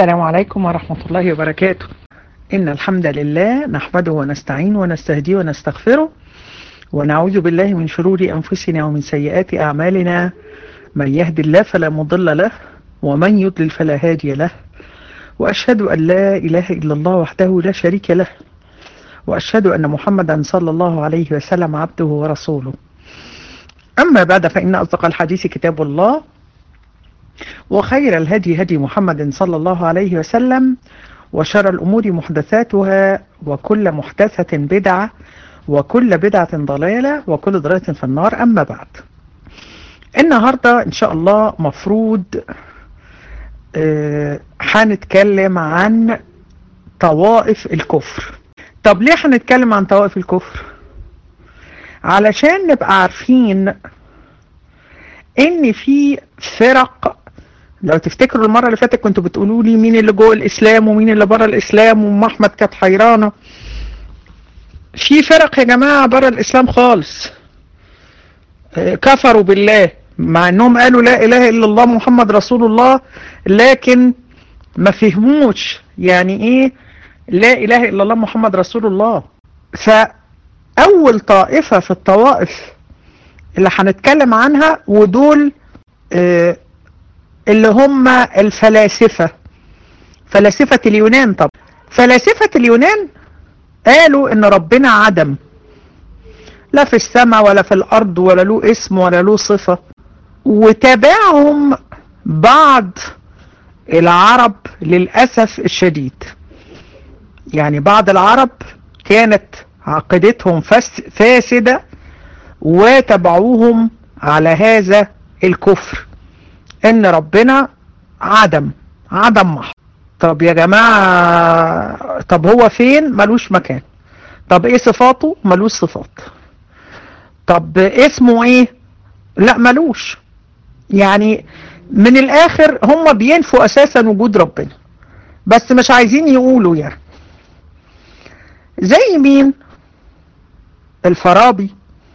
السلام عليكم ورحمة الله وبركاته إن الحمد لله نحمده ونستعين ونستهديه ونستغفره ونعوذ بالله من شرور أنفسنا ومن سيئات أعمالنا من يهد الله فلا مضل له ومن يضلل فلا هادي له وأشهد أن لا إله إلا الله وحده لا شريك له وأشهد أن محمدا صلى الله عليه وسلم عبده ورسوله أما بعد فإن أصدق الحديث كتاب الله وخير الهدي هدي محمد صلى الله عليه وسلم وشر الأمور محدثاتها وكل محدثة بدعة وكل بدعة ضلالة وكل ضلالة في النار أما بعد النهاردة إن شاء الله مفروض آه، هنتكلم عن طوائف الكفر طب ليه هنتكلم عن طوائف الكفر علشان نبقى عارفين ان في فرق لو تفتكروا المرة اللي فاتت كنتوا بتقولوا لي مين اللي جوه الاسلام ومين اللي بره الاسلام وام احمد كانت حيرانة في فرق يا جماعة بره الاسلام خالص آه، كفروا بالله مع انهم قالوا لا اله الا الله محمد رسول الله لكن ما فهموش يعني ايه لا اله الا الله محمد رسول الله فاول طائفة في الطوائف اللي هنتكلم عنها ودول آه، اللي هم الفلاسفة فلاسفة اليونان طب فلاسفة اليونان قالوا ان ربنا عدم لا في السماء ولا في الارض ولا له اسم ولا له صفة وتابعهم بعض العرب للأسف الشديد يعني بعض العرب كانت عقيدتهم فس- فاسدة وتبعوهم على هذا الكفر ان ربنا عدم عدم محض طب يا جماعة طب هو فين ملوش مكان طب ايه صفاته ملوش صفات طب اسمه ايه لا ملوش يعني من الاخر هم بينفوا اساسا وجود ربنا بس مش عايزين يقولوا يعني زي مين الفارابي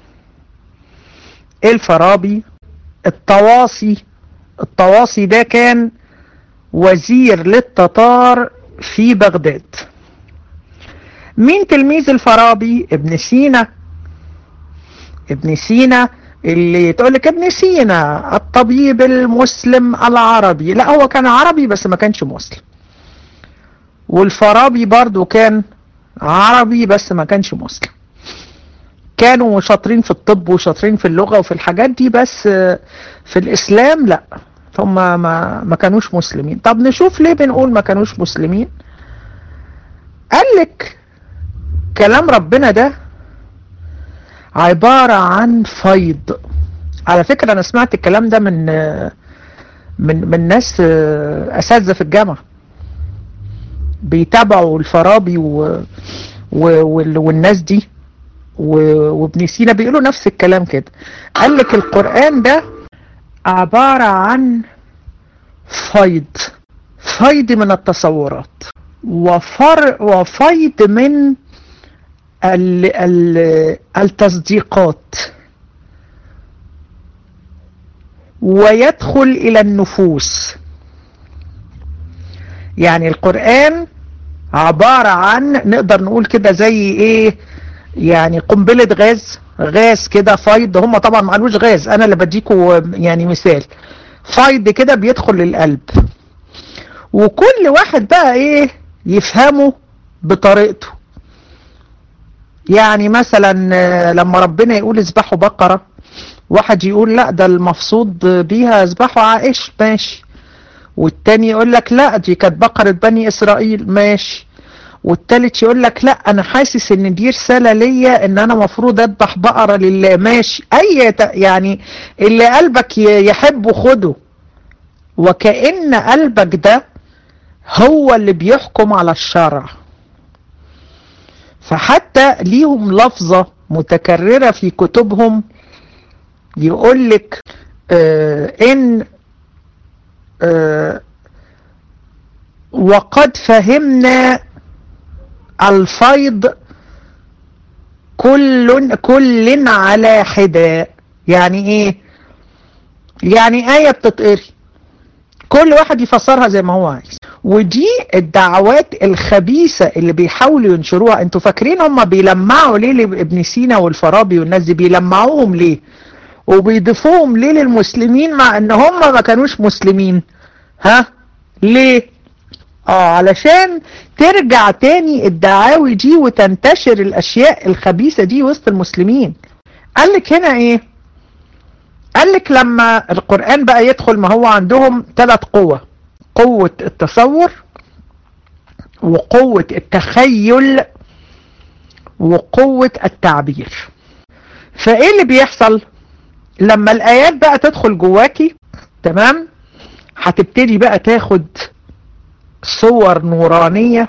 الفارابي الطواسي الطواسي ده كان وزير للتتار في بغداد مين تلميذ الفارابي ابن سينا ابن سينا اللي تقول لك ابن سينا الطبيب المسلم العربي لا هو كان عربي بس ما كانش مسلم والفارابي برضو كان عربي بس ما كانش مسلم كانوا شاطرين في الطب وشاطرين في اللغة وفي الحاجات دي بس آه، في الإسلام لا هم ما, ما كانوش مسلمين طب نشوف ليه بنقول ما كانوش مسلمين قال لك كلام ربنا ده عبارة عن فيض على فكرة أنا سمعت الكلام ده من آه، من من ناس آه، أساتذة في الجامعة بيتابعوا الفارابي و و وال- والناس دي و- وابن سينا بيقولوا نفس الكلام كده قال لك القرآن ده عبارة عن فيض فيض من التصورات وفر وفيض من ال ال التصديقات ويدخل إلى النفوس يعني القرآن عبارة عن نقدر نقول كده زي ايه يعني قنبلة غاز غاز كده فيض هم طبعا ما قالوش غاز انا اللي بديكوا يعني مثال فيض كده بيدخل للقلب وكل واحد بقى ايه يفهمه بطريقته يعني مثلا آه، لما ربنا يقول اذبحوا بقرة واحد يقول لا ده المفروض بيها اذبحوا عائش ماشي والتاني يقول لك لا دي كانت بقرة بني اسرائيل ماشي والتالت يقول لك لا انا حاسس ان دي رسالة ليا ان انا مفروض اذبح بقرة لله ماشي اي ت- يعني اللي قلبك ي- يحبه خده وكأن قلبك ده هو اللي بيحكم على الشرع فحتى ليهم لفظة متكررة في كتبهم يقول لك آه ان آه وقد فهمنا الفيض كل كل على حدة يعني ايه يعني آية بتتقري كل واحد يفسرها زي ما هو عايز ودي الدعوات الخبيثة اللي بيحاولوا ينشروها انتوا فاكرين هم بيلمعوا ليه لابن سينا والفارابي والناس دي بيلمعوهم ليه وبيضيفوهم ليه للمسلمين مع ان هم ما كانوش مسلمين ها ليه اه علشان ترجع تاني الدعاوي دي وتنتشر الاشياء الخبيثة دي وسط المسلمين قال لك هنا ايه قال لك لما القرآن بقى يدخل ما هو عندهم ثلاث قوة قوة التصور وقوة التخيل وقوة التعبير فايه اللي بيحصل لما الايات بقى تدخل جواكي تمام هتبتدي بقى تاخد صور نورانية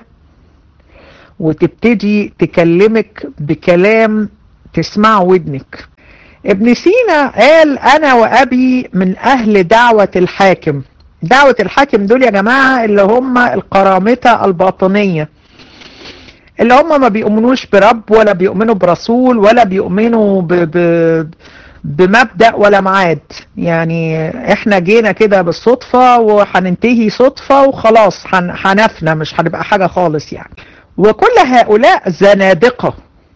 وتبتدي تكلمك بكلام تسمع ودنك ابن سينا قال انا وابي من اهل دعوة الحاكم دعوة الحاكم دول يا جماعة اللي هم القرامطة الباطنية اللي هم ما بيؤمنوش برب ولا بيؤمنوا برسول ولا بيؤمنوا ب... ب... بمبدأ ولا معاد يعني احنا جينا كده بالصدفة وهننتهي صدفة وخلاص هنفنى مش هنبقى حاجة خالص يعني وكل هؤلاء زنادقة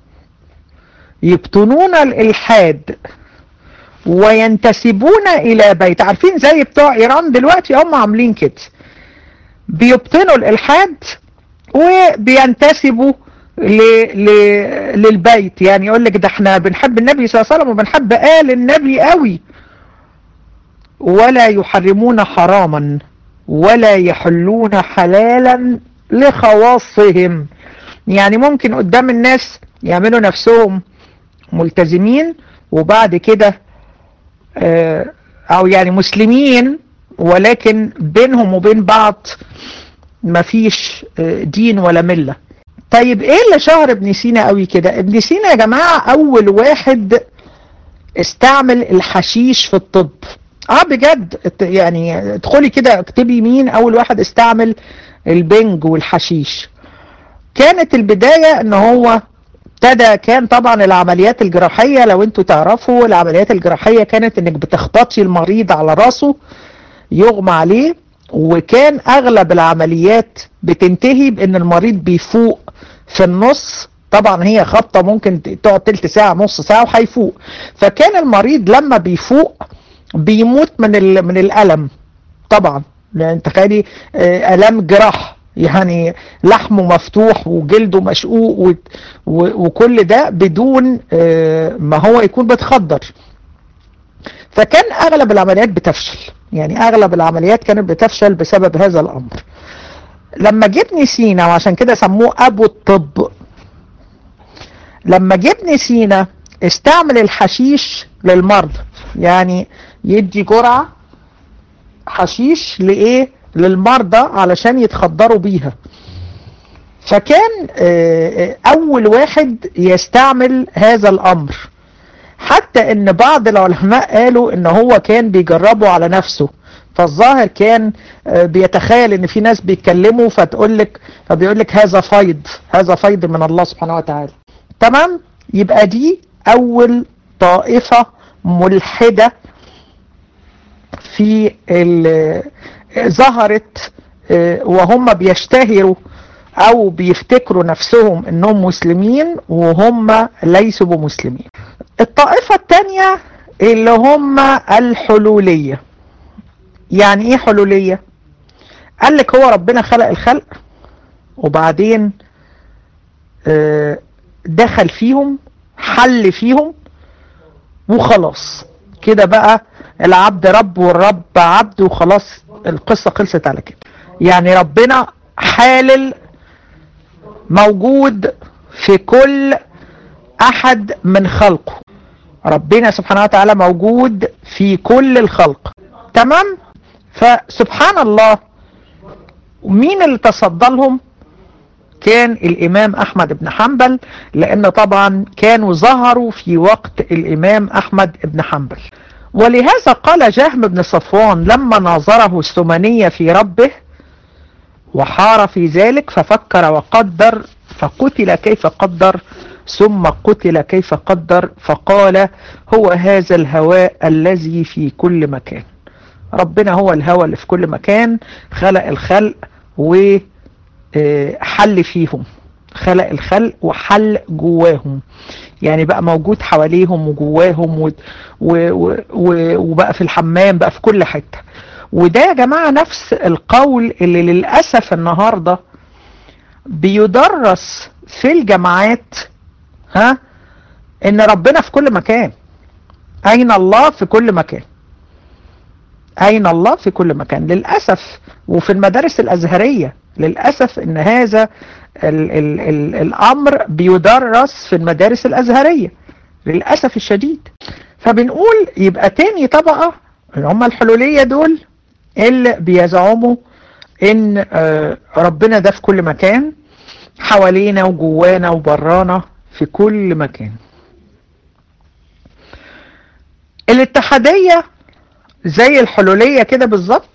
يبطنون الإلحاد وينتسبون إلى بيت عارفين زي بتوع إيران دلوقتي هم عاملين كده بيبطنوا الإلحاد وبينتسبوا ل... ل... للبيت يعني يقول لك ده احنا بنحب النبي صلى الله عليه وسلم وبنحب آل النبي قوي ولا يحرمون حراما ولا يحلون حلالا لخواصهم يعني ممكن قدام الناس يعملوا نفسهم ملتزمين وبعد كده اه او يعني مسلمين ولكن بينهم وبين بعض مفيش اه دين ولا ملة طيب ايه اللي شهر ابن سينا قوي كده ابن سينا يا جماعة اول واحد استعمل الحشيش في الطب اه بجد يعني ادخلي كده اكتبي مين اول واحد استعمل البنج والحشيش كانت البداية ان هو ابتدى كان طبعا العمليات الجراحية لو انتوا تعرفوا العمليات الجراحية كانت انك بتخبطي المريض على راسه يغمى عليه وكان اغلب العمليات بتنتهي بان المريض بيفوق في النص طبعا هي خبطة ممكن تقعد تلت ساعة نص ساعة وهيفوق فكان المريض لما بيفوق بيموت من من الألم طبعا لان تخيلي ألم جراح يعني لحمه مفتوح وجلده مشقوق و... و... وكل ده بدون ما هو يكون بتخدر فكان اغلب العمليات بتفشل يعني اغلب العمليات كانت بتفشل بسبب هذا الامر لما جبني سينا وعشان كده سموه ابو الطب لما جبني سينا استعمل الحشيش للمرضى يعني يدي جرعة حشيش لايه للمرضى علشان يتخدروا بيها فكان اول واحد يستعمل هذا الامر حتى ان بعض العلماء قالوا ان هو كان بيجربه على نفسه فالظاهر كان بيتخيل ان في ناس بيتكلموا فتقول لك فبيقول لك هذا فيض هذا فيض من الله سبحانه وتعالى تمام يبقى دي اول طائفة ملحدة في ظهرت وهم بيشتهروا او بيفتكروا نفسهم انهم مسلمين وهم ليسوا بمسلمين الطائفة التانية اللي هم الحلولية يعني ايه حلولية قال لك هو ربنا خلق الخلق وبعدين دخل فيهم حل فيهم وخلاص كده بقى العبد رب والرب عبد وخلاص القصة خلصت على كده يعني ربنا حالل موجود في كل احد من خلقه ربنا سبحانه وتعالى موجود في كل الخلق تمام فسبحان الله مين اللي تصدى لهم كان الامام احمد بن حنبل لان طبعا كانوا ظهروا في وقت الامام احمد بن حنبل ولهذا قال جهم بن صفوان لما ناظره السمنية في ربه وحار في ذلك ففكر وقدر فقتل كيف قدر ثم قتل كيف قدر فقال هو هذا الهواء الذي في كل مكان ربنا هو الهوى اللي في كل مكان خلق الخلق وحل فيهم خلق الخلق وحل جواهم يعني بقى موجود حواليهم وجواهم و... و... و... وبقى في الحمام بقى في كل حتة وده يا جماعة نفس القول اللي للأسف النهاردة بيدرس في الجامعات ها ان ربنا في كل مكان اين الله في كل مكان اين الله في كل مكان للأسف وفي المدارس الازهرية للأسف ان هذا ال ال ال الامر بيدرس في المدارس الازهرية للأسف الشديد فبنقول يبقى تاني طبقة اللي هم الحلولية دول اللي بيزعموا ان ربنا ده في كل مكان حوالينا وجوانا وبرانا في كل مكان الاتحادية زي الحلولية كده بالظبط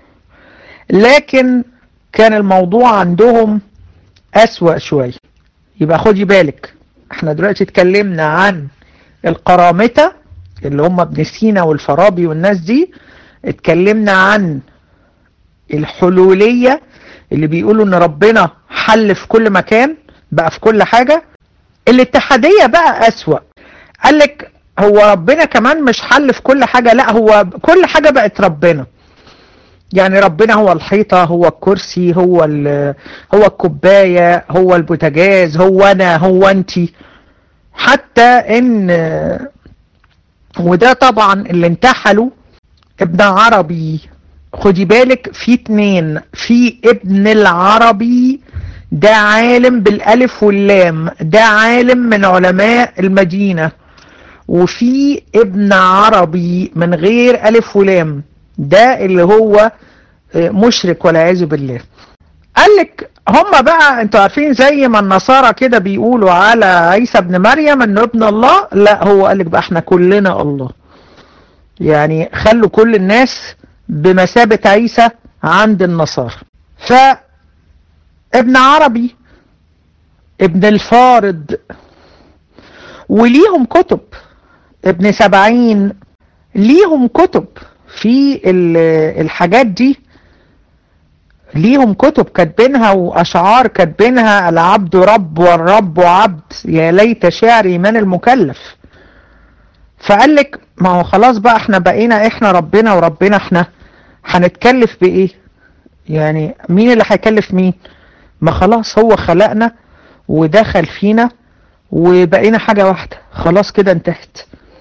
لكن كان الموضوع عندهم أسوأ شوية يبقى خدي بالك احنا دلوقتي اتكلمنا عن القرامطة اللي هم ابن سينا والفارابي والناس دي اتكلمنا عن الحلولية اللي بيقولوا ان ربنا حل في كل مكان بقى في كل حاجة الاتحادية بقى أسوأ قالك هو ربنا كمان مش حل في كل حاجة لا هو كل حاجة بقت ربنا يعني ربنا هو الحيطة هو الكرسي هو هو الكوباية هو البوتاجاز هو انا هو انتي حتى ان وده طبعا اللي انتحلوا ابن عربي خدي بالك في اتنين في ابن العربي ده عالم بالالف واللام ده عالم من علماء المدينة وفي ابن عربي من غير الف ولام ده اللي هو مشرك والعياذ بالله قال لك هم بقى انتوا عارفين زي ما النصارى كده بيقولوا على عيسى ابن مريم انه ابن الله لا هو قال لك بقى احنا كلنا الله يعني خلوا كل الناس بمثابة عيسى عند النصارى ف ابن عربي ابن الفارض وليهم كتب ابن سبعين ليهم كتب في الحاجات دي ليهم كتب كاتبينها واشعار كاتبينها العبد رب والرب عبد يا ليت شعري من المكلف فقال لك ما هو خلاص بقى احنا بقينا احنا ربنا وربنا احنا هنتكلف بايه يعني مين اللي هيكلف مين ما خلاص هو خلقنا ودخل فينا وبقينا حاجة واحدة خلاص كده انتهت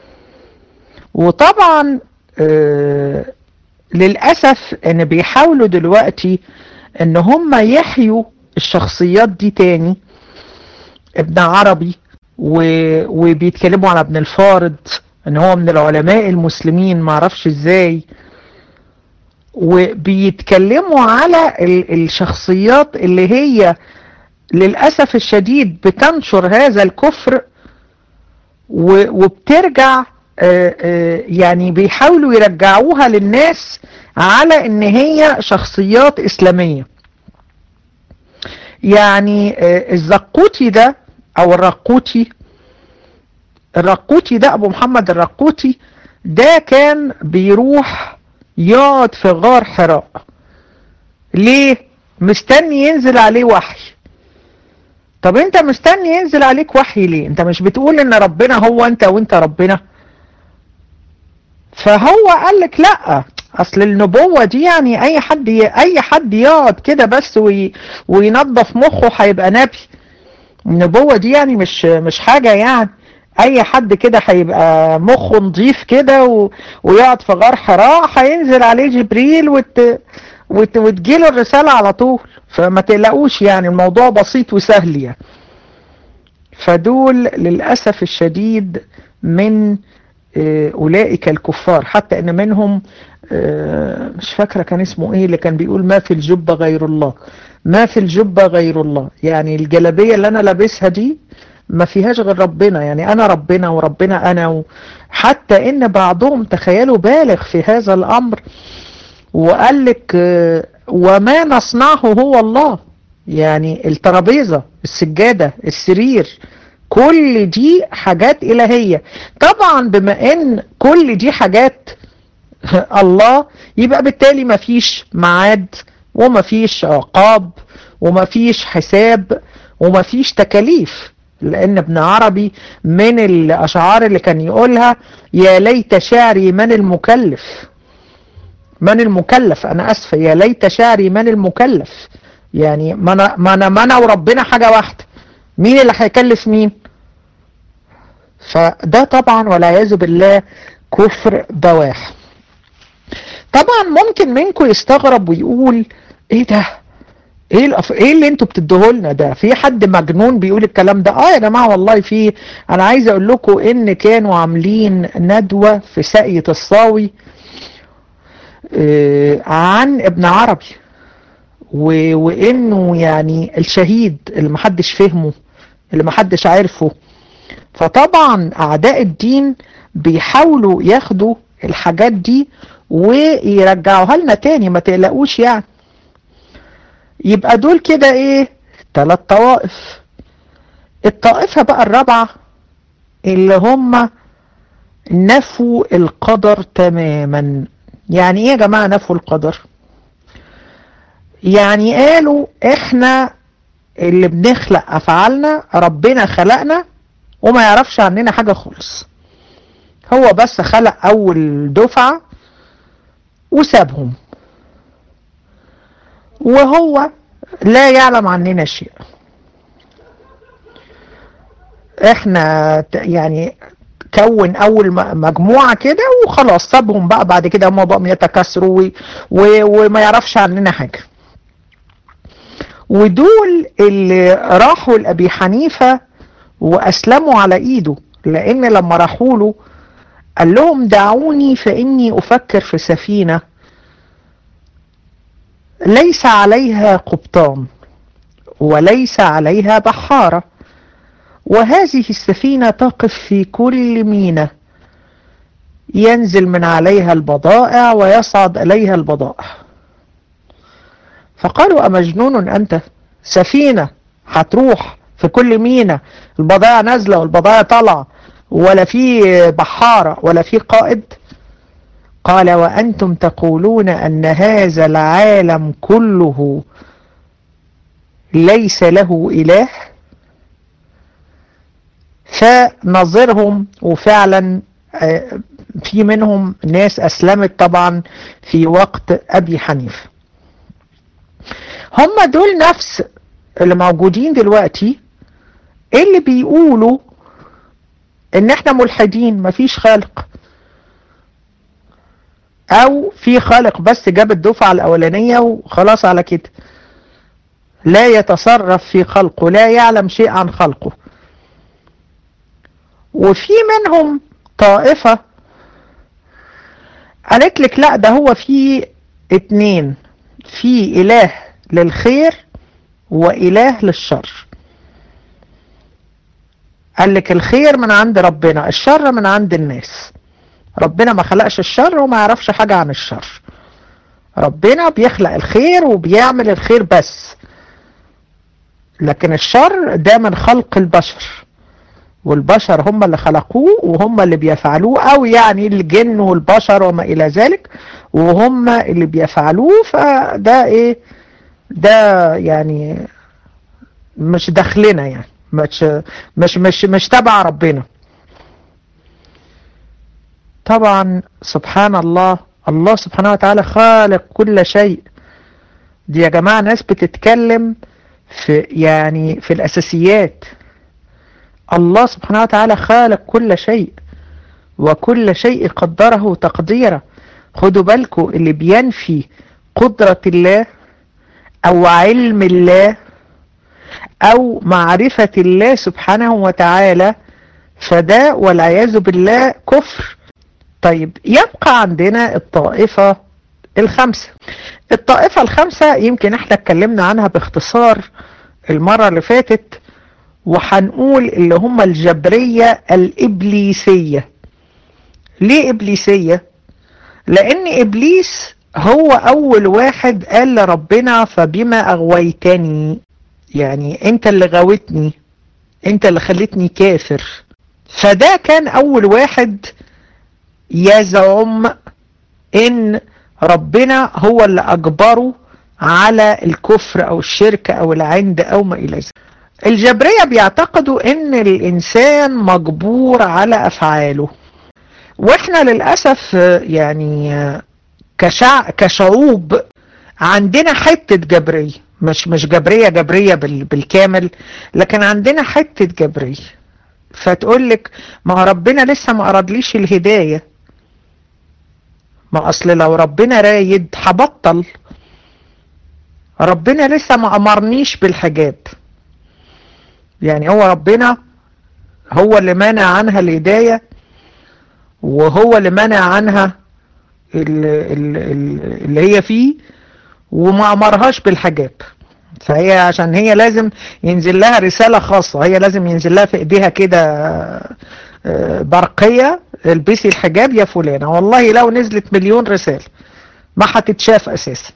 وطبعا آه للأسف ان بيحاولوا دلوقتي ان هم يحيوا الشخصيات دي تاني ابن عربي و... وبيتكلموا على ابن الفارض ان هو من العلماء المسلمين معرفش ازاي وبيتكلموا على ال... الشخصيات اللي هي للأسف الشديد بتنشر هذا الكفر و... وبترجع يعني بيحاولوا يرجعوها للناس على ان هي شخصيات اسلامية يعني الزقوتي ده او الرقوتي الرقوتي ده ابو محمد الرقوتي ده كان بيروح يقعد في غار حراء ليه مستني ينزل عليه وحي طب انت مستني ينزل عليك وحي ليه انت مش بتقول ان ربنا هو انت وانت ربنا فهو قال لك لا اصل النبوة دي يعني اي حد ي... اي حد يقعد كده بس وي... وينظف مخه هيبقى نبي النبوة دي يعني مش مش حاجة يعني اي حد كده هيبقى مخه نظيف كده و... ويقعد في غار حراء هينزل عليه جبريل وت... وت... وتجيله الرسالة على طول فما تقلقوش يعني الموضوع بسيط وسهل يعني فدول للأسف الشديد من أولئك الكفار حتى أن منهم مش فاكرة كان اسمه إيه اللي كان بيقول ما في الجبة غير الله ما في الجبة غير الله يعني الجلابية اللي أنا لابسها دي ما فيهاش غير ربنا يعني أنا ربنا وربنا أنا و... حتى إن بعضهم تخيلوا بالغ في هذا الأمر وقال لك وما نصنعه هو الله يعني الترابيزة السجادة السرير كل دي حاجات إلهية طبعا بما ان كل دي حاجات الله يبقى بالتالي مفيش معاد ومفيش عقاب ومفيش حساب ومفيش تكاليف لان ابن عربي من الاشعار اللي كان يقولها يا ليت شعري من المكلف من المكلف انا اسف يا ليت شعري من المكلف يعني ما انا ما انا ما انا وربنا حاجه واحده مين اللي هيكلف مين فده طبعا والعياذ بالله كفر بواح طبعا ممكن منكم يستغرب ويقول ايه ده ايه الأف... ايه اللي انتوا بتدوه لنا ده في حد مجنون بيقول الكلام ده اه يا جماعه والله في انا عايز اقول لكم ان كانوا عاملين ندوه في ساقية الصاوي آه عن ابن عربي و... وانه يعني الشهيد اللي محدش فهمه اللي محدش عارفه فطبعا اعداء الدين بيحاولوا ياخدوا الحاجات دي ويرجعوها لنا تاني ما تقلقوش يعني يبقى دول كده ايه ثلاث طوائف الطائفة بقى الرابعة اللي هم نفوا القدر تماما يعني ايه يا جماعة نفوا القدر يعني قالوا احنا اللي بنخلق افعالنا ربنا خلقنا وما يعرفش عننا حاجة خالص هو بس خلق اول دفعة وسابهم وهو لا يعلم عننا شيء احنا يعني كون اول مجموعة كده وخلاص سابهم بقى بعد كده هم بقوا يتكاثروا وما يعرفش عننا حاجة ودول اللي راحوا لأبي حنيفة وأسلموا على إيده لأن لما راحوا له قال لهم دعوني فإني أفكر في سفينة ليس عليها قبطان وليس عليها بحارة وهذه السفينة تقف في كل ميناء ينزل من عليها البضائع ويصعد إليها البضائع فقالوا أمجنون أنت سفينة هتروح في كل ميناء البضائع نازلة والبضائع طالعة ولا في بحارة ولا في قائد قال وأنتم تقولون أن هذا العالم كله ليس له إله فنظرهم وفعلا في منهم ناس أسلمت طبعا في وقت أبي حنيفة هم دول نفس اللي موجودين دلوقتي اللي بيقولوا ان احنا ملحدين مفيش خالق او في خالق بس جاب الدفعة الاولانية وخلاص على كده لا يتصرف في خلقه لا يعلم شيء عن خلقه وفي منهم طائفة قالت لك لا ده هو في اتنين في اله للخير واله للشر قال لك الخير من عند ربنا الشر من عند الناس ربنا ما خلقش الشر وما يعرفش حاجة عن الشر ربنا بيخلق الخير وبيعمل الخير بس لكن الشر ده من خلق البشر والبشر هم اللي خلقوه وهم اللي بيفعلوه او يعني الجن والبشر وما الى ذلك وهم اللي بيفعلوه فده ايه ده يعني مش داخلنا يعني مش مش مش مش تبع ربنا طبعا سبحان الله الله سبحانه وتعالى خالق كل شيء دي يا جماعة ناس بتتكلم في يعني في الأساسيات الله سبحانه وتعالى خالق كل شيء وكل شيء قدره تقديرا خدوا بالكم اللي بينفي قدرة الله أو علم الله أو معرفة الله سبحانه وتعالى فده والعياذ بالله كفر طيب يبقى عندنا الطائفة الخمسة الطائفة الخمسة يمكن احنا اتكلمنا عنها باختصار المرة اللي فاتت وهنقول اللي هم الجبرية الإبليسية ليه إبليسية؟ لأن إبليس هو أول واحد قال لربنا فبما أغويتني يعني أنت اللي غوتني أنت اللي خلتني كافر فده كان أول واحد يزعم ان ربنا هو اللي اجبره على الكفر او الشرك او العند او ما الى ذلك الجبرية بيعتقدوا ان الانسان مجبور على افعاله واحنا للأسف يعني كشع... كشعوب عندنا حتة جبرية مش مش جبرية جبرية بال... بالكامل لكن عندنا حتة جبرية فتقول لك ما ربنا لسه ما أرادليش الهداية ما أصل لو ربنا رايد هبطل ربنا لسه ما أمرنيش بالحجاب يعني هو ربنا هو اللي مانع عنها الهداية وهو اللي منع عنها اللي هي فيه وما أمرهاش بالحجاب فهي عشان هي لازم ينزل لها رسالة خاصة هي لازم ينزل لها في ايديها كده برقية البسي الحجاب يا فلانة والله لو نزلت مليون رسالة ما هتتشاف اساسا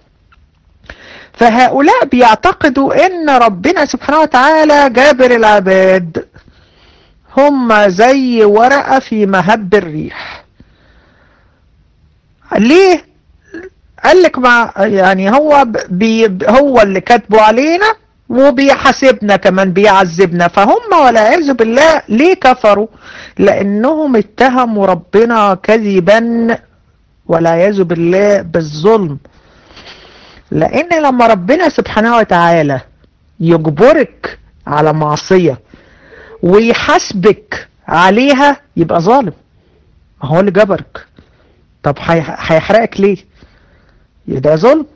فهؤلاء بيعتقدوا ان ربنا سبحانه وتعالى جابر العباد هم زي ورقة في مهب الريح ليه قال لك ما يعني هو بي هو اللي كاتبه علينا وبيحاسبنا كمان بيعذبنا فهم والعياذ بالله ليه كفروا لانهم اتهموا ربنا كذبا والعياذ بالله بالظلم لان لما ربنا سبحانه وتعالى يجبرك على معصية ويحاسبك عليها يبقى ظالم ما هو اللي جبرك طب هيحرقك ليه ده ظلم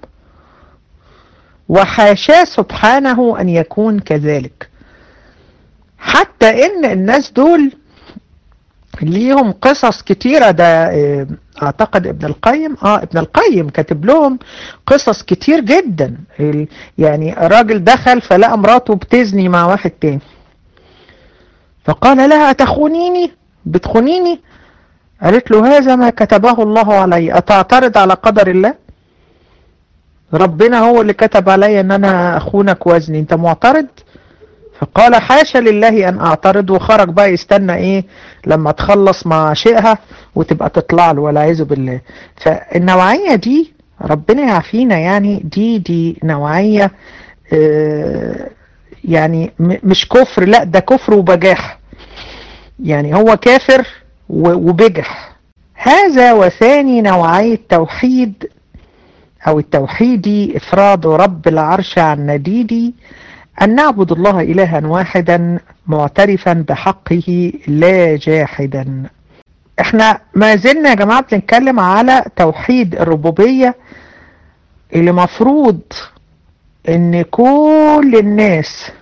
وحاشاه سبحانه ان يكون كذلك حتى ان الناس دول ليهم قصص كتيرة ده اعتقد ابن القيم اه ابن القيم كاتب لهم قصص كتير جدا يعني راجل دخل فلقى مراته بتزني مع واحد تاني فقال لها أتخونيني بتخونيني قالت له هذا ما كتبه الله علي أتعترض على قدر الله ربنا هو اللي كتب علي ان انا اخونك وزني انت معترض فقال حاشا لله ان اعترض وخرج بقى يستنى ايه لما تخلص مع شيئها وتبقى تطلع له والعياذ بالله فالنوعية دي ربنا يعافينا يعني دي دي نوعية اه يعني مش كفر لا ده كفر وبجاح يعني هو كافر وبجح هذا وثاني نوعي التوحيد او التوحيدي افراد رب العرش عن نديدي ان نعبد الله الها واحدا معترفا بحقه لا جاحدا احنا ما زلنا يا جماعة بنتكلم على توحيد الربوبية اللي مفروض ان كل الناس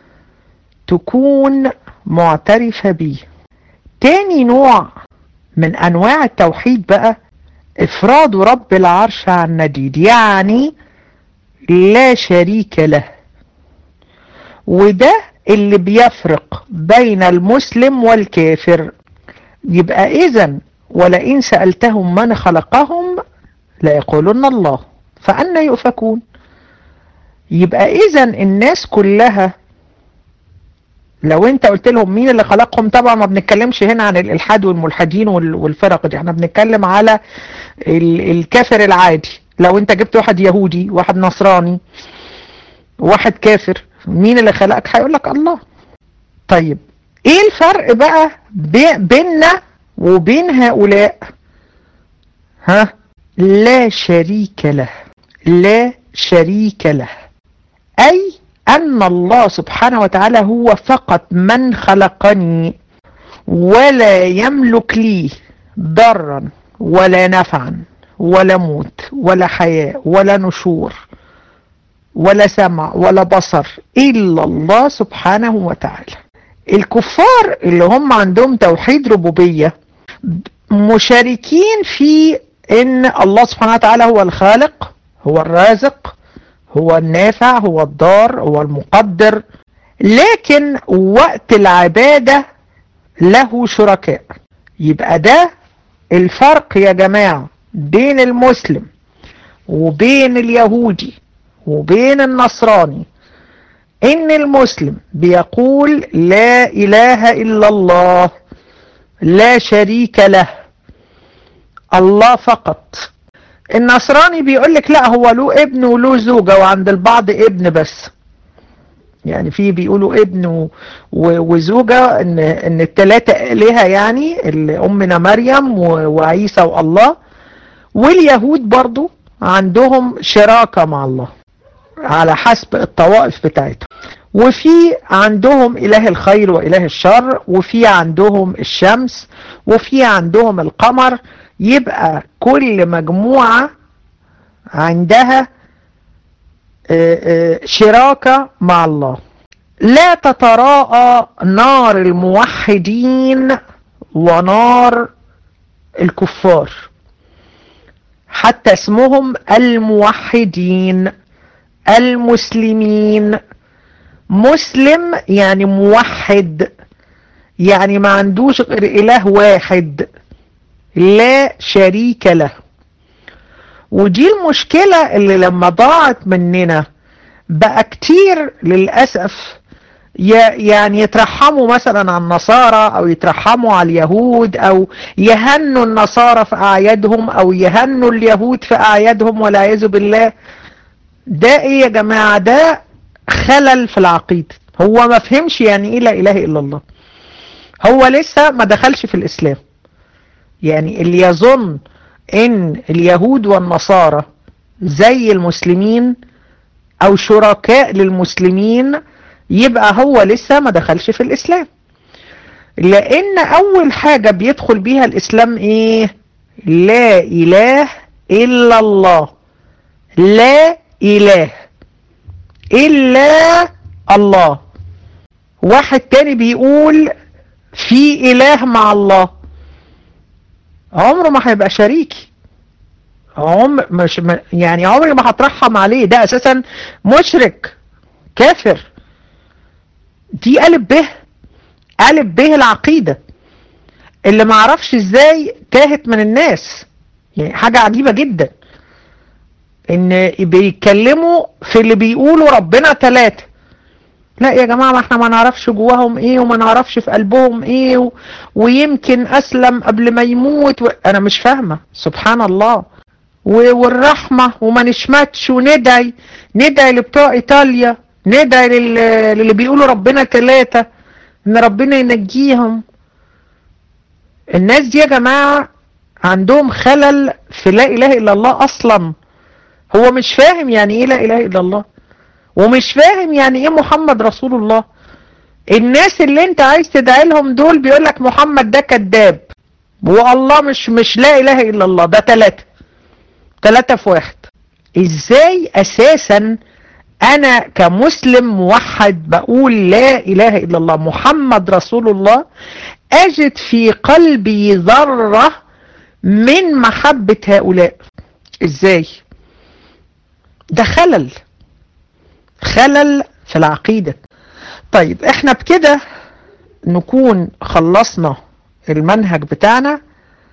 تكون معترفة بيه تاني نوع من انواع التوحيد بقى افراد رب العرش عن نديد يعني لا شريك له وده اللي بيفرق بين المسلم والكافر يبقى اذا ولئن سألتهم من خلقهم ليقولن الله فأنا يؤفكون يبقى اذا الناس كلها لو انت قلت لهم مين اللي خلقهم طبعا ما بنتكلمش هنا عن الالحاد والملحدين والفرق دي احنا بنتكلم على الكافر العادي لو انت جبت واحد يهودي واحد نصراني واحد كافر مين اللي خلقك هيقول لك الله طيب ايه الفرق بقى بيننا وبين هؤلاء ها لا شريك له لا شريك له اي أن الله سبحانه وتعالى هو فقط من خلقني ولا يملك لي ضرا ولا نفعا ولا موت ولا حياة ولا نشور ولا سمع ولا بصر إلا الله سبحانه وتعالى الكفار اللي هم عندهم توحيد ربوبية مشاركين في ان الله سبحانه وتعالى هو الخالق هو الرازق هو النافع هو الضار هو المقدر لكن وقت العبادة له شركاء يبقى ده الفرق يا جماعة بين المسلم وبين اليهودي وبين النصراني ان المسلم بيقول لا اله الا الله لا شريك له الله فقط النصراني بيقول لك لا هو له ابن وله زوجة وعند البعض ابن بس يعني في بيقولوا ابن و- و- وزوجة ان ان التلاتة آلهة يعني اللي امنا مريم و- وعيسى والله واليهود برضو عندهم شراكة مع الله على حسب الطوائف بتاعتهم وفي عندهم إله الخير وإله الشر وفي عندهم الشمس وفي عندهم القمر يبقى كل مجموعة عندها آه، آه، شراكة مع الله لا تتراءى نار الموحدين ونار الكفار حتى اسمهم الموحدين المسلمين مسلم يعني موحد يعني ما عندوش غير اله واحد لا شريك له ودي المشكلة اللي لما ضاعت مننا بقى كتير للأسف ي- يعني يترحموا مثلا على النصارى او يترحموا على اليهود او يهنوا النصارى في اعيادهم او يهنوا اليهود في اعيادهم والعياذ بالله ده ايه يا جماعة ده خلل في العقيدة هو ما فهمش يعني ايه لا اله الا الله هو لسه ما دخلش في الاسلام يعني اللي يظن ان اليهود والنصارى زي المسلمين او شركاء للمسلمين يبقى هو لسه ما دخلش في الاسلام لان اول حاجة بيدخل بيها الاسلام ايه لا اله الا الله لا اله الا الله واحد تاني بيقول في اله مع الله عمره ما هيبقى شريكي عمر مش م- يعني عمري ما هترحم عليه ده اساسا مشرك كافر دي ألف به ألف به العقيدة اللي ما عرفش ازاي تاهت من الناس يعني حاجة عجيبة جدا ان بيتكلموا في اللي بيقولوا ربنا ثلاثة لا يا جماعة ما احنا ما نعرفش جواهم ايه وما نعرفش في قلبهم ايه و... ويمكن اسلم قبل ما يموت و... انا مش فاهمة سبحان الله و... والرحمة وما نشمتش وندعي ندعي لبتوع ايطاليا ندعي لل... للي بيقولوا ربنا ثلاثة ان ربنا ينجيهم الناس دي يا جماعة عندهم خلل في لا اله الا الله اصلا هو مش فاهم يعني ايه لا اله الا الله ومش فاهم يعني ايه محمد رسول الله الناس اللي انت عايز تدعي لهم دول بيقول لك محمد ده كذاب والله مش مش لا اله الا الله ده ثلاثة ثلاثة في واحد ازاي اساسا انا كمسلم موحد بقول لا اله الا الله محمد رسول الله اجد في قلبي ذرة من محبة هؤلاء ازاي ده خلل خلل في العقيدة طيب احنا بكده نكون خلصنا المنهج بتاعنا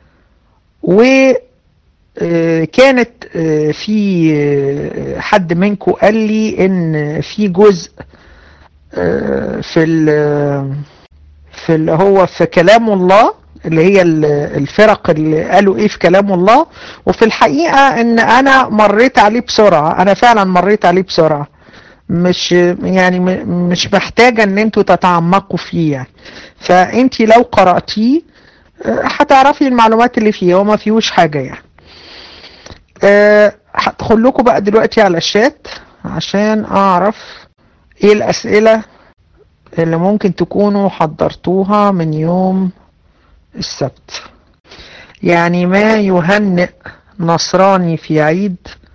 وكانت في آه، حد منكم قال لي ان في جزء آه، في ال- في اللي هو في كلام الله اللي هي ال- الفرق اللي قالوا ايه في كلام الله وفي الحقيقة ان انا مريت عليه بسرعة انا فعلا مريت عليه بسرعة مش يعني م- مش محتاجة ان انتوا تتعمقوا فيه يعني فانتي لو قرأتيه آه، هتعرفي المعلومات اللي فيه هو ما فيهوش حاجة يعني آه، هدخل لكم بقى دلوقتي على الشات عشان اعرف ايه الاسئلة اللي ممكن تكونوا حضرتوها من يوم السبت يعني ما يهنئ نصراني في عيد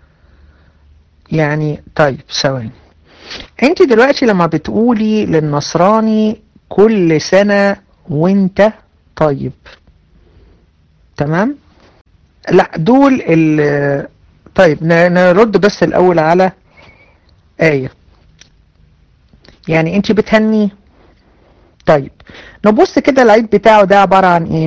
يعني طيب ثواني انت دلوقتي لما بتقولي للنصراني كل سنة وانت طيب تمام لا دول ال طيب ن- نرد بس الاول على آية يعني انت بتهنيه طيب نبص كده العيد بتاعه ده عبارة عن ايه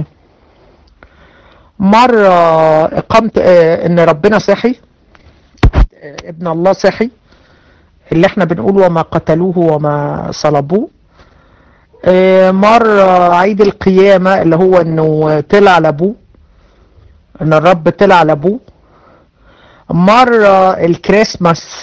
مرة اقامة آه، ان ربنا صحي آه، ابن الله صحي اللي احنا بنقول وما قتلوه وما صلبوه آه، مرة عيد القيامة اللي هو انه طلع لابوه ان الرب طلع لابوه مرة الكريسماس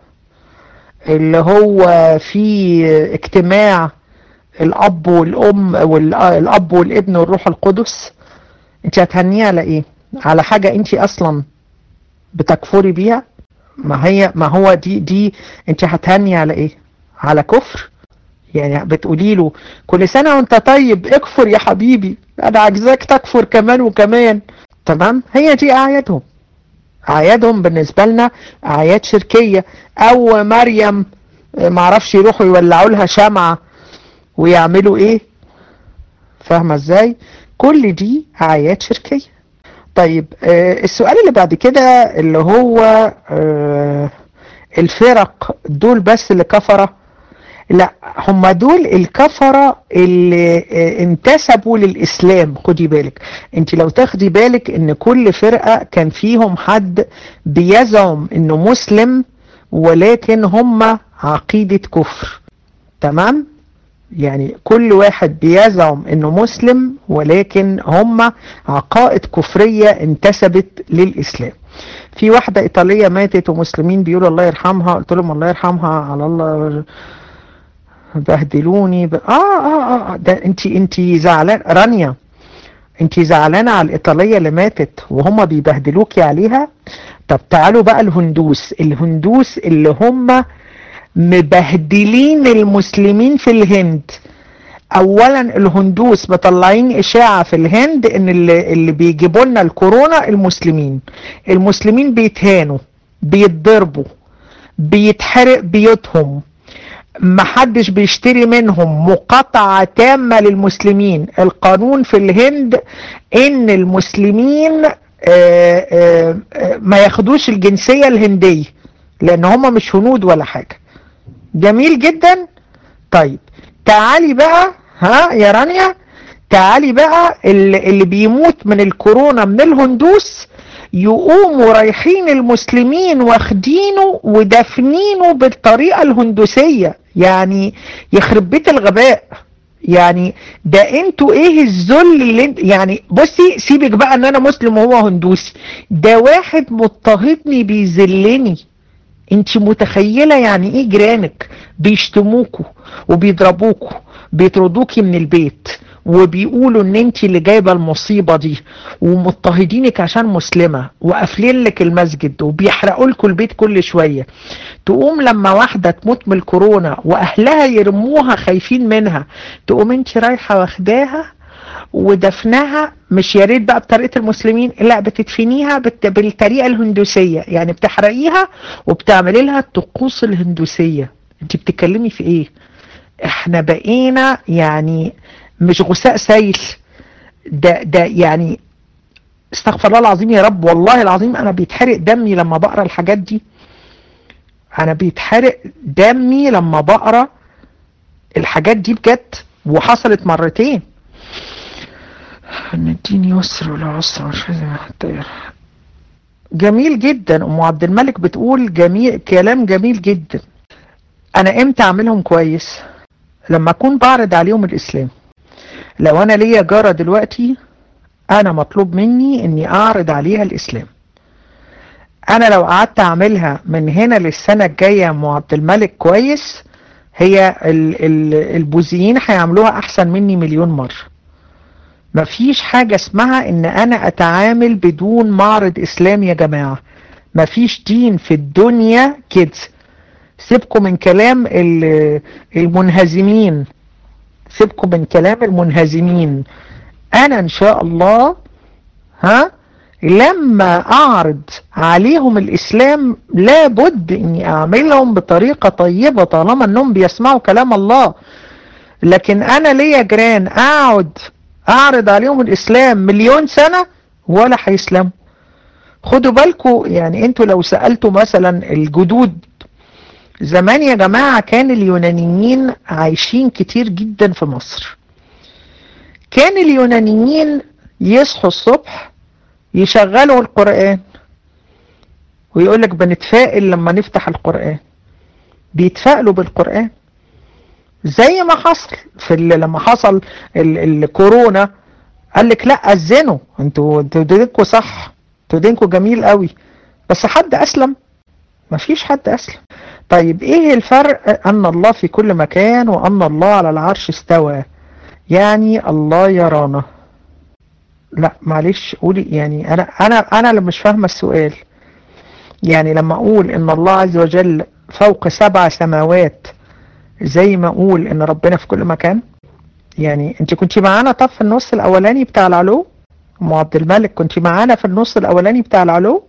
اللي هو في اجتماع الاب والام والاب والابن والروح القدس انت هتهنيه على ايه على حاجة انت اصلا بتكفري بيها ما هي ما هو دي دي انت هتهني على ايه على كفر يعني بتقولي له كل سنة وانت طيب اكفر يا حبيبي انا عايزاك تكفر كمان وكمان تمام هي دي اعيادهم اعيادهم بالنسبة لنا اعياد شركية او مريم معرفش يروحوا يولعوا لها شمعة ويعملوا ايه فاهمة ازاي كل دي اعياد شركية طيب آه السؤال اللي بعد كده اللي هو آه الفرق دول بس اللي كفرة لا هم دول الكفرة اللي آه انتسبوا للإسلام خدي بالك انت لو تاخدي بالك ان كل فرقة كان فيهم حد بيزعم انه مسلم ولكن هم عقيدة كفر تمام يعني كل واحد بيزعم انه مسلم ولكن هم عقائد كفرية انتسبت للاسلام في واحدة ايطالية ماتت ومسلمين بيقولوا الله يرحمها قلت لهم الله يرحمها على الله بهدلوني ب... آه, اه اه ده انت انت زعلان رانيا انت زعلانة على الايطالية اللي ماتت وهم بيبهدلوكي عليها طب تعالوا بقى الهندوس الهندوس اللي هم مبهدلين المسلمين في الهند اولا الهندوس مطلعين اشاعة في الهند ان اللي, اللي بيجيبوا لنا الكورونا المسلمين المسلمين بيتهانوا بيتضربوا بيتحرق بيوتهم محدش بيشتري منهم مقاطعة تامة للمسلمين القانون في الهند ان المسلمين آآ آآ ما ياخدوش الجنسية الهندية لان هم مش هنود ولا حاجة جميل جدا طيب تعالي بقى ها يا رانيا تعالي بقى اللي, اللي بيموت من الكورونا من الهندوس يقوموا رايحين المسلمين واخدينه ودفنينه بالطريقة الهندوسية يعني يخرب بيت الغباء يعني ده انتوا ايه الذل اللي انت يعني بصي سيبك بقى ان انا مسلم وهو هندوسي ده واحد مضطهدني بيذلني انت متخيلة يعني ايه جيرانك بيشتموكوا وبيضربوكوا بيطردوكي من البيت وبيقولوا ان انت اللي جايبه المصيبه دي ومضطهدينك عشان مسلمه وقافلين لك المسجد وبيحرقوا لكم البيت كل شويه تقوم لما واحده تموت من الكورونا واهلها يرموها خايفين منها تقوم انت رايحه واخداها ودفنها مش يا ريت بقى بطريقه المسلمين لا بتدفنيها بالطريقه الهندوسيه يعني بتحرقيها وبتعملي لها الطقوس الهندوسيه انت بتتكلمي في ايه احنا بقينا يعني مش غثاء سيل ده ده يعني استغفر الله العظيم يا رب والله العظيم انا بيتحرق دمي لما بقرا الحاجات دي انا بيتحرق دمي لما بقرا الحاجات دي بجد وحصلت مرتين ان الدين يسر ولا عسر مش حتى جميل جدا ام عبد الملك بتقول جميل كلام جميل جدا انا امتى اعملهم كويس لما اكون بعرض عليهم الاسلام لو انا ليا جارة دلوقتي انا مطلوب مني اني اعرض عليها الاسلام انا لو قعدت اعملها من هنا للسنة الجاية يا ام عبد الملك كويس هي ال ال البوذيين هيعملوها احسن مني مليون مرة مفيش حاجة اسمها ان انا اتعامل بدون معرض اسلام يا جماعة مفيش دين في الدنيا كده سيبكم من كلام المنهزمين سيبكم من كلام المنهزمين انا ان شاء الله ها لما اعرض عليهم الاسلام لابد اني اعملهم بطريقة طيبة طالما انهم بيسمعوا كلام الله لكن انا ليا جيران اقعد اعرض عليهم الاسلام مليون سنة ولا هيسلموا خدوا بالكم يعني انتوا لو سألتوا مثلا الجدود زمان يا جماعة كان اليونانيين عايشين كتير جدا في مصر كان اليونانيين يصحوا الصبح يشغلوا القرآن ويقولك بنتفائل لما نفتح القرآن بيتفائلوا بالقرآن زي ما حصل في لما حصل الكورونا قال لك لا اذنوا انتوا انتوا دينكم صح انتوا دينكم جميل قوي بس حد أسلم مفيش حد أسلم طيب ايه الفرق ان الله في كل مكان وان الله على العرش استوى يعني الله يرانا لا معلش قولي يعني انا انا انا اللي مش فاهمه السؤال يعني لما اقول ان الله عز وجل فوق سبع سماوات زي ما اقول ان ربنا في كل مكان يعني انت كنت معانا طب في النص الاولاني بتاع العلو ام عبد الملك كنت معانا في النص الاولاني بتاع العلو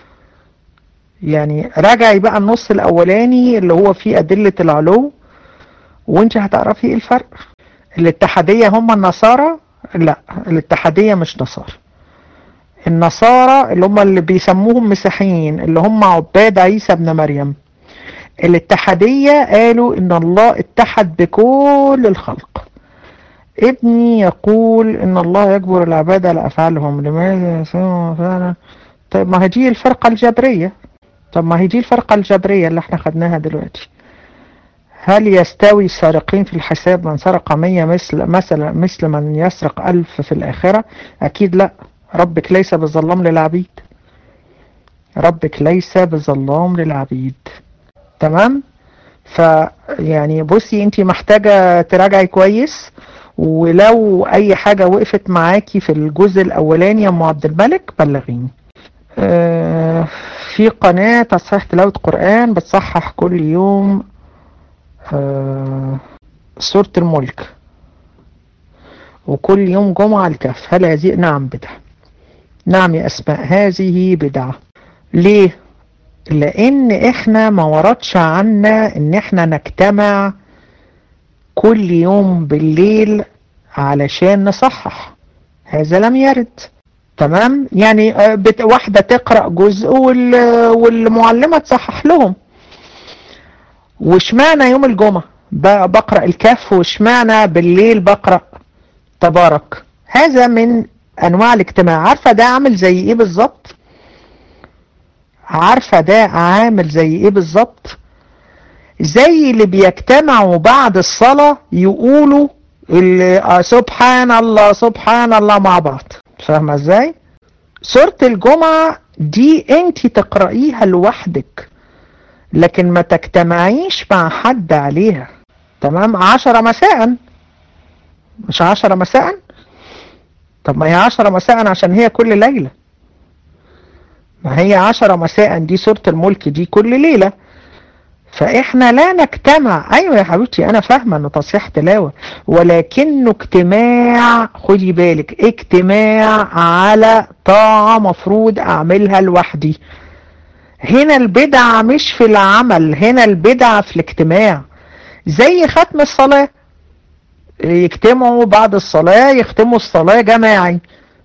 يعني راجعي بقى النص الاولاني اللي هو فيه ادلة العلو وانت هتعرفي ايه الفرق الاتحادية هم النصارى لا الاتحادية مش نصارى النصارى اللي هم اللي بيسموهم مسيحيين اللي هم عباد عيسى ابن مريم الاتحادية قالوا ان الله اتحد بكل الخلق ابني يقول ان الله يجبر العباد على افعالهم لماذا يسمى فعلا طيب ما هي دي الفرقة الجبرية طب ما هي دي الفرقة الجبرية اللي احنا خدناها دلوقتي هل يستوي السارقين في الحساب من سرق مية مثل مثلا مثل من يسرق ألف في الآخرة أكيد لا ربك ليس بظلام للعبيد ربك ليس بظلام للعبيد تمام فيعني بصي انت محتاجة تراجعي كويس ولو اي حاجة وقفت معاكي في الجزء الاولاني يا ام عبد الملك بلغيني آه في قناة تصحيح تلاوة قرآن بتصحح كل يوم آه سورة الملك وكل يوم جمعة الكهف هل هذه نعم بدعة نعم يا أسماء هذه بدعة ليه لأن إحنا ما وردش عنا إن إحنا نجتمع كل يوم بالليل علشان نصحح هذا لم يرد تمام يعني بت... واحدة تقرأ جزء وال... والمعلمة تصحح لهم واشمعنى يوم الجمعة ب... بقرأ الكهف واشمعنى بالليل بقرأ تبارك هذا من انواع الاجتماع عارفة ده عامل زي ايه بالظبط عارفة ده عامل زي ايه بالظبط زي اللي بيجتمعوا بعد الصلاة يقولوا اللي سبحان الله سبحان الله مع بعض فاهمة ازاي سورة الجمعة دي انت تقرأيها لوحدك لكن ما تجتمعيش مع حد عليها تمام عشرة مساء مش عشرة مساء طب ما هي عشرة مساء عشان هي كل ليلة ما هي عشرة مساء دي سورة الملك دي كل ليلة فاحنا لا نجتمع ايوه يا حبيبتي انا فاهمه انه تصحيح تلاوه ولكنه اجتماع خدي بالك اجتماع على طاعه مفروض اعملها لوحدي هنا البدعه مش في العمل هنا البدعه في الاجتماع زي ختم الصلاه يجتمعوا بعد الصلاه يختموا الصلاه جماعي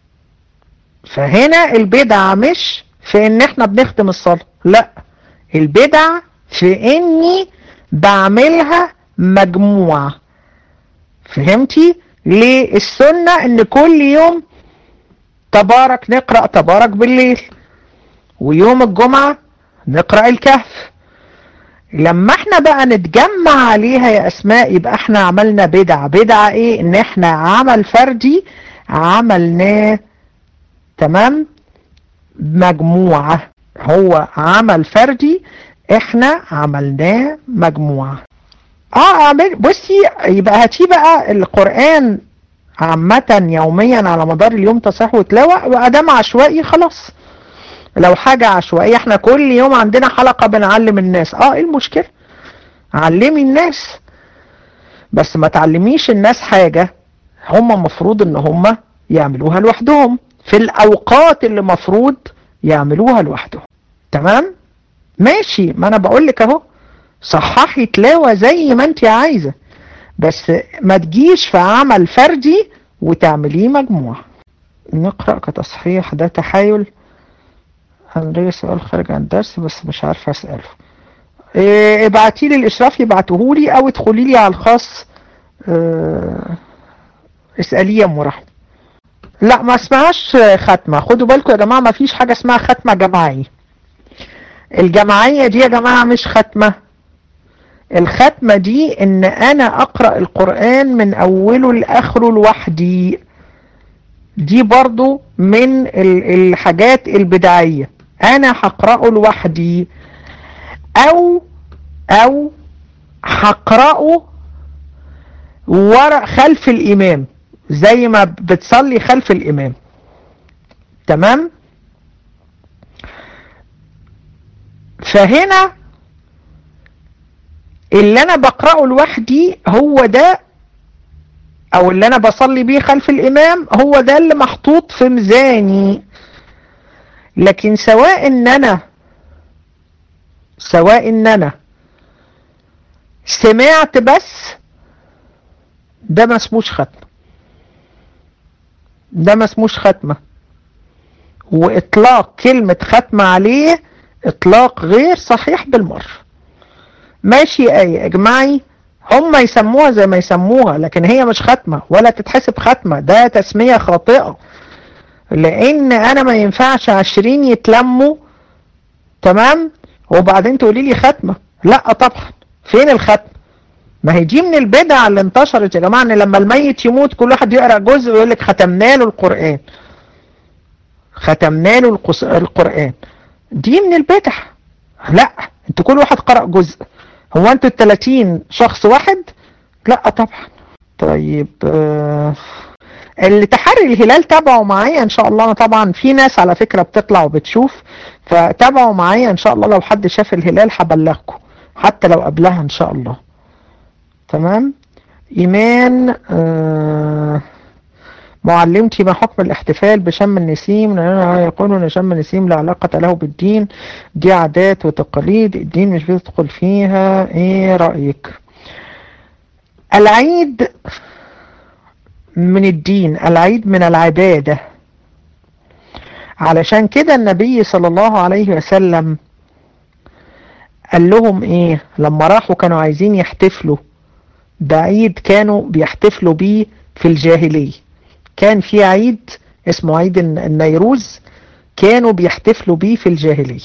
فهنا البدعه مش في ان احنا بنختم الصلاه لا البدعه في اني بعملها مجموعة فهمتي ليه السنة ان كل يوم تبارك نقرأ تبارك بالليل ويوم الجمعة نقرأ الكهف لما احنا بقى نتجمع عليها يا اسماء يبقى احنا عملنا بدعة بدعة ايه ان احنا عمل فردي عملناه تمام مجموعة هو عمل فردي احنا عملناه مجموعة اه اعمل بصي يبقى هاتي بقى القرآن عامة يوميا على مدار اليوم تصحيح وتلاوة وادام عشوائي خلاص لو حاجة عشوائية احنا كل يوم عندنا حلقة بنعلم الناس اه ايه المشكلة علمي الناس بس ما تعلميش الناس حاجة هم مفروض ان هم يعملوها لوحدهم في الاوقات اللي مفروض يعملوها لوحدهم تمام ماشي ما انا بقول لك اهو صححي تلاوه زي ما انت عايزه بس ما تجيش في عمل فردي وتعمليه مجموعه نقرا كتصحيح ده تحايل انا ليا سؤال خارج عن الدرس بس مش عارفه اساله إيه ابعتي لي الاشراف يبعته لي او ادخلي لي على الخاص إيه اساليه يا ام رحمه لا ما اسمهاش ختمه خدوا بالكم يا جماعه ما فيش حاجه اسمها ختمه جماعيه الجماعية دي يا جماعة مش ختمة الختمة دي ان انا اقرأ القرآن من اوله لاخره لوحدي دي برضو من الحاجات البدعية انا هقرأه لوحدي او او هقرأه ورا خلف الامام زي ما بتصلي خلف الامام تمام فهنا اللي انا بقرأه لوحدي هو ده او اللي انا بصلي بيه خلف الامام هو ده اللي محطوط في ميزاني لكن سواء ان انا سواء ان انا سمعت بس ده ما اسموش ختمة ده ما اسموش ختمة واطلاق كلمة ختمة عليه اطلاق غير صحيح بالمرة ماشي ايه اجمعي هم يسموها زي ما يسموها لكن هي مش ختمة ولا تتحسب ختمة ده تسمية خاطئة لان انا ما ينفعش عشرين يتلموا تمام وبعدين تقولي لي ختمة لا طبعا فين الختمة ما هي دي من البدع اللي انتشرت يا جماعة ان لما الميت يموت كل واحد يقرأ جزء ويقول لك ختمنا له القرآن ختمنا له القرآن دي من البدع لا انتوا كل واحد قرأ جزء هو انتوا التلاتين شخص واحد لا طبعا طيب آه اللي تحري الهلال تابعوا معايا ان شاء الله طبعا في ناس على فكرة بتطلع وبتشوف فتابعوا معايا ان شاء الله لو حد شاف الهلال هبلغكم حتى لو قبلها ان شاء الله تمام ايمان آه معلمتي ما حكم الاحتفال بشم النسيم يقولون ان شم النسيم لا علاقة له بالدين دي عادات وتقاليد الدين مش بيدخل فيها ايه رأيك العيد من الدين العيد من العبادة علشان كده النبي صلى الله عليه وسلم قال لهم ايه لما راحوا كانوا عايزين يحتفلوا بعيد كانوا بيحتفلوا بيه في الجاهلية كان في عيد اسمه عيد النيروز كانوا بيحتفلوا بيه في الجاهلية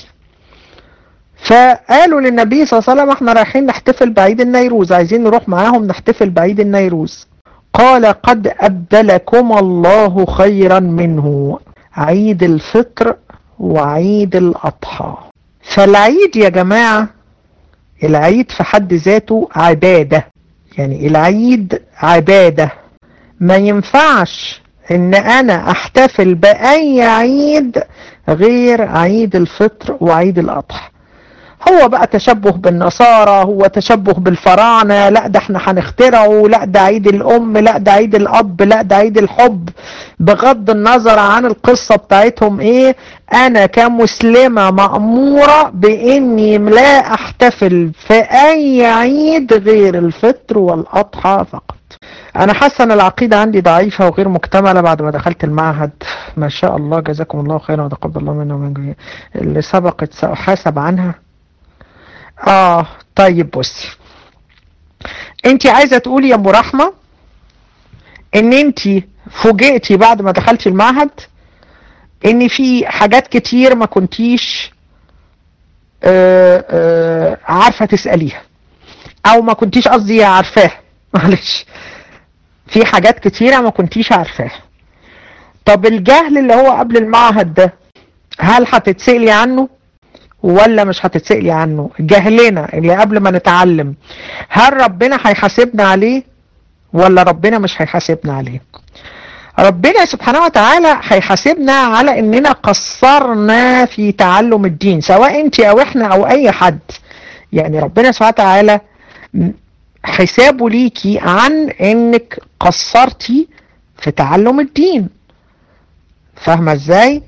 فقالوا للنبي صلى الله عليه وسلم احنا رايحين نحتفل بعيد النيروز عايزين نروح معاهم نحتفل بعيد النيروز قال قد أبدلكم الله خيرا منه عيد الفطر وعيد الأضحى فالعيد يا جماعة العيد في حد ذاته عبادة يعني العيد عبادة ما ينفعش ان انا احتفل باي عيد غير عيد الفطر وعيد الاضحى هو بقى تشبه بالنصارى هو تشبه بالفراعنة لا ده احنا هنخترعه لا ده عيد الام لا ده عيد الاب لا ده عيد الحب بغض النظر عن القصة بتاعتهم ايه انا كمسلمة مأمورة باني لا احتفل في اي عيد غير الفطر والاضحى فقط انا حاسه ان العقيده عندي ضعيفه وغير مكتمله بعد ما دخلت المعهد ما شاء الله جزاكم الله خيرا وتقبل الله منا ومن جميع اللي سبقت ساحاسب عنها اه طيب بصي انت عايزه تقولي يا ام رحمه ان انت فوجئتي بعد ما دخلتي المعهد ان في حاجات كتير ما كنتيش آه آه عارفه تساليها او ما كنتيش قصدي عارفاها معلش في حاجات كتيرة ما كنتيش عارفاها طب الجهل اللي هو قبل المعهد ده هل هتتسألي عنه ولا مش هتتسألي عنه جهلنا اللي قبل ما نتعلم هل ربنا هيحاسبنا عليه ولا ربنا مش هيحاسبنا عليه ربنا سبحانه وتعالى هيحاسبنا على اننا قصرنا في تعلم الدين سواء انت او احنا او اي حد يعني ربنا سبحانه وتعالى حسابه ليكي عن انك قصرتي في تعلم الدين فاهمة ازاي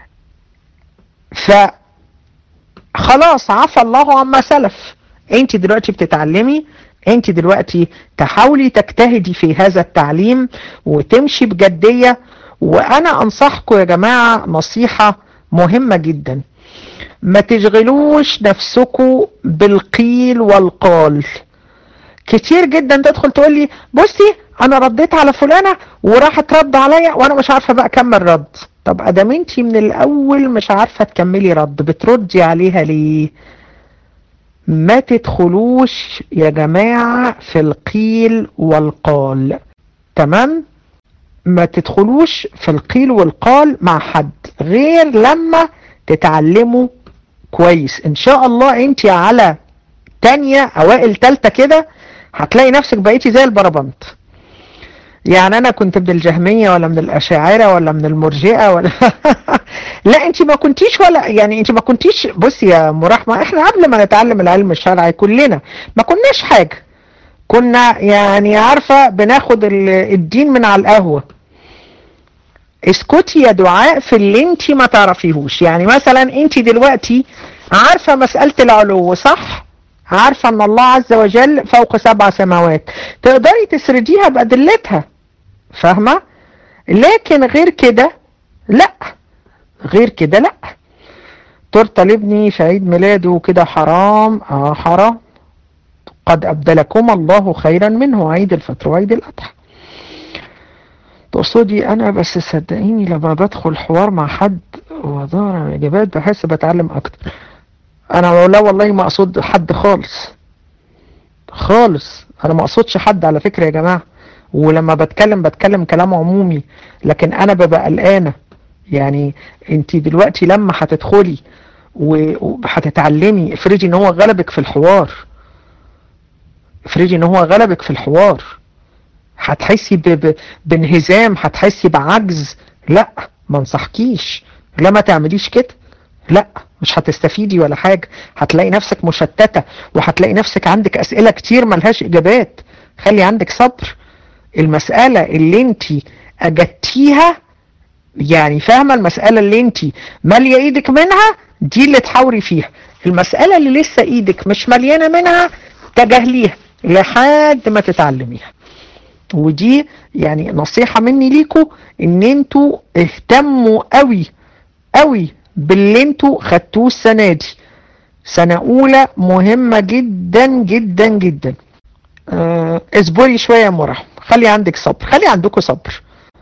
ف خلاص عفى الله عما سلف انت دلوقتي بتتعلمي انت دلوقتي تحاولي تجتهدي في هذا التعليم وتمشي بجدية وانا انصحكم يا جماعة نصيحة مهمة جدا ما تشغلوش نفسكم بالقيل والقال كتير جدا تدخل تقول لي بصي انا رديت على فلانة وراحت رد عليا وانا مش عارفة بقى اكمل رد طب ادام انتي من الاول مش عارفة تكملي رد بتردي عليها ليه ما تدخلوش يا جماعة في القيل والقال تمام ما تدخلوش في القيل والقال مع حد غير لما تتعلموا كويس ان شاء الله انت على تانية اوائل تالتة كده هتلاقي نفسك بقيتي زي البربنت يعني انا كنت من الجهمية ولا من الاشاعرة ولا من المرجئة ولا لا انت ما كنتيش ولا يعني انت ما كنتيش بصي يا مرحمة احنا قبل ما نتعلم العلم الشرعي كلنا ما كناش حاجة كنا يعني عارفة بناخد الدين من على القهوة اسكتي يا دعاء في اللي انت ما تعرفيهوش يعني مثلا انت دلوقتي عارفة مسألة العلو صح عارفة ان الله عز وجل فوق سبع سماوات تقدري تسرديها بأدلتها فاهمة لكن غير كده لا غير كده لا تورته لابني في عيد ميلاده كده حرام اه حرام قد أبدلكم الله خيرا منه عيد الفطر وعيد الأضحى تقصدي أنا بس صدقيني لما بدخل حوار مع حد ودار إجابات بحس بتعلم أكتر أنا لا والله ما أقصد حد خالص خالص أنا ما أقصدش حد على فكرة يا جماعة ولما بتكلم بتكلم كلام عمومي لكن أنا ببقى قلقانة يعني انت دلوقتي لما هتدخلي وهتتعلمي افرضي ان هو غلبك في الحوار افرضي ان هو غلبك في الحوار هتحسي بانهزام هتحسي بعجز لا ما انصحكيش لا ما تعمليش كده لا مش هتستفيدي ولا حاجة هتلاقي نفسك مشتتة وهتلاقي نفسك عندك اسئلة كتير ملهاش اجابات خلي عندك صبر المسألة اللي انت اجدتيها يعني فاهمة المسألة اللي انت مالية ايدك منها دي اللي تحاوري فيها المسألة اللي لسه ايدك مش مليانة منها تجاهليها لحد ما تتعلميها ودي يعني نصيحة مني ليكوا ان انتوا اهتموا قوي قوي باللي انتوا خدتوه السنة دي سنة اولى مهمة جدا جدا جدا اه اصبري شوية يا مرحب خلي عندك صبر خلي عندكم صبر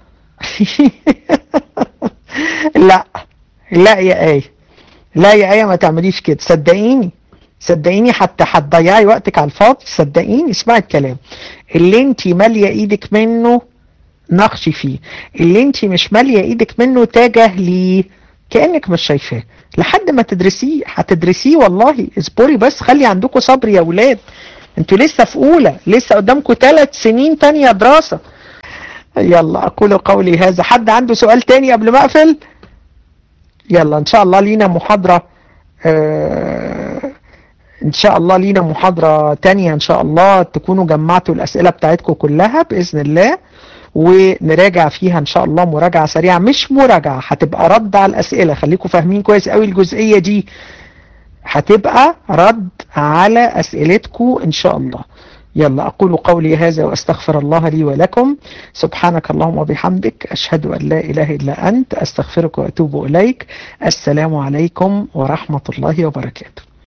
لا لا يا ايه لا يا ايه ما تعمليش كده صدقيني صدقيني حتى هتضيعي وقتك على الفاضي صدقيني اسمعي الكلام اللي انت ماليه ايدك منه نقشي فيه اللي انت مش ماليه ايدك منه تجاهليه كانك مش شايفاه لحد ما تدرسيه هتدرسيه والله اصبري بس خلي عندكم صبر يا ولاد انتوا لسه في اولى لسه قدامكم ثلاث سنين تانية دراسه يلا اقول قولي هذا حد عنده سؤال تاني قبل ما اقفل يلا ان شاء الله لينا محاضرة آه ان شاء الله لينا محاضرة تانية ان شاء الله تكونوا جمعتوا الاسئلة بتاعتكم كلها باذن الله ونراجع فيها ان شاء الله مراجعة سريعة مش مراجعة هتبقى رد على الاسئلة خليكم فاهمين كويس قوي الجزئية دي هتبقى رد على اسئلتكم ان شاء الله يلا أقول قولي هذا وأستغفر الله لي ولكم سبحانك اللهم وبحمدك أشهد أن لا إله إلا أنت أستغفرك وأتوب إليك السلام عليكم ورحمة الله وبركاته